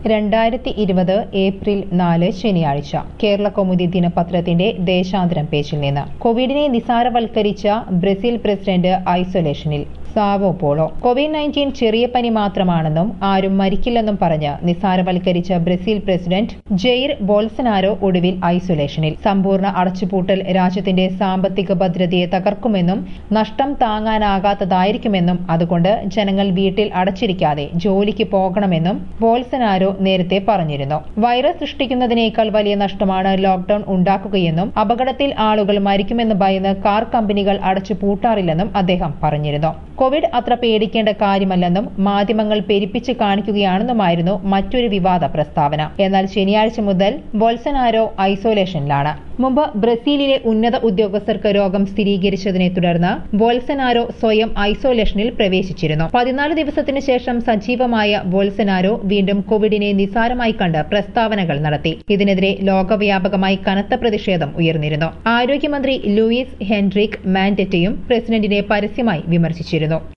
രണ്ടായിരത്തി ഇരുപത് ഏപ്രിൽ നാല് ശനിയാഴ്ച കേരള കൗമുദി ദിനപത്രത്തിന്റെ ദേശാന്തരം പേജിൽ നിന്ന് കോവിഡിനെ നിസാരവൽക്കരിച്ച ബ്രസീൽ പ്രസിഡന്റ് ഐസൊലേഷനിൽ സാവോ പോളോ കോവിഡ് നയൻറ്റീൻ ചെറിയ പനി മാത്രമാണെന്നും ആരും മരിക്കില്ലെന്നും പറഞ്ഞ് നിസാരവൽക്കരിച്ച ബ്രസീൽ പ്രസിഡന്റ് ജെയിർ ബോൾസനാരോ ഒടുവിൽ ഐസൊലേഷനിൽ സമ്പൂർണ്ണ അടച്ചുപൂട്ടൽ രാജ്യത്തിന്റെ സാമ്പത്തിക ഭദ്രതയെ തകർക്കുമെന്നും നഷ്ടം താങ്ങാനാകാത്തതായിരിക്കുമെന്നും അതുകൊണ്ട് ജനങ്ങൾ വീട്ടിൽ അടച്ചിരിക്കാതെ ജോലിക്ക് പോകണമെന്നും ബോൾസനാരോ നേരത്തെ പറഞ്ഞിരുന്നു വൈറസ് സൃഷ്ടിക്കുന്നതിനേക്കാൾ വലിയ നഷ്ടമാണ് ലോക്ഡൌൺ ഉണ്ടാക്കുകയെന്നും അപകടത്തിൽ ആളുകൾ മരിക്കുമെന്ന് ഭയന്ന് കാർ കമ്പനികൾ അടച്ചു പൂട്ടാറില്ലെന്നും അദ്ദേഹം പറഞ്ഞിരുന്നു കോവിഡ് അത്ര പേടിക്കേണ്ട കാര്യമല്ലെന്നും മാധ്യമങ്ങൾ പെരിപ്പിച്ച് കാണിക്കുകയാണെന്നുമായിരുന്നു മറ്റൊരു വിവാദ പ്രസ്താവന എന്നാൽ ശനിയാഴ്ച മുതൽ ബോൾസനാരോ ഐസൊലേഷനിലാണ് മുമ്പ് ബ്രസീലിലെ ഉന്നത ഉദ്യോഗസ്ഥർക്ക് രോഗം സ്ഥിരീകരിച്ചതിനെ തുടർന്ന് ബോൾസനാരോ സ്വയം ഐസൊലേഷനിൽ പ്രവേശിച്ചിരുന്നു പതിനാല് ദിവസത്തിനു ശേഷം സജീവമായ ബോൾസനാരോ വീണ്ടും കോവിഡിനെ നിസാരമായി കണ്ട് പ്രസ്താവനകൾ നടത്തി ഇതിനെതിരെ ലോകവ്യാപകമായി കനത്ത പ്രതിഷേധം ഉയർന്നിരുന്നു ആരോഗ്യമന്ത്രി ലൂയിസ് ഹെൻഡ്രിക് മാൻഡെറ്റയും പ്രസിഡന്റിനെ പരസ്യമായി വിമർശിച്ചിരുന്നു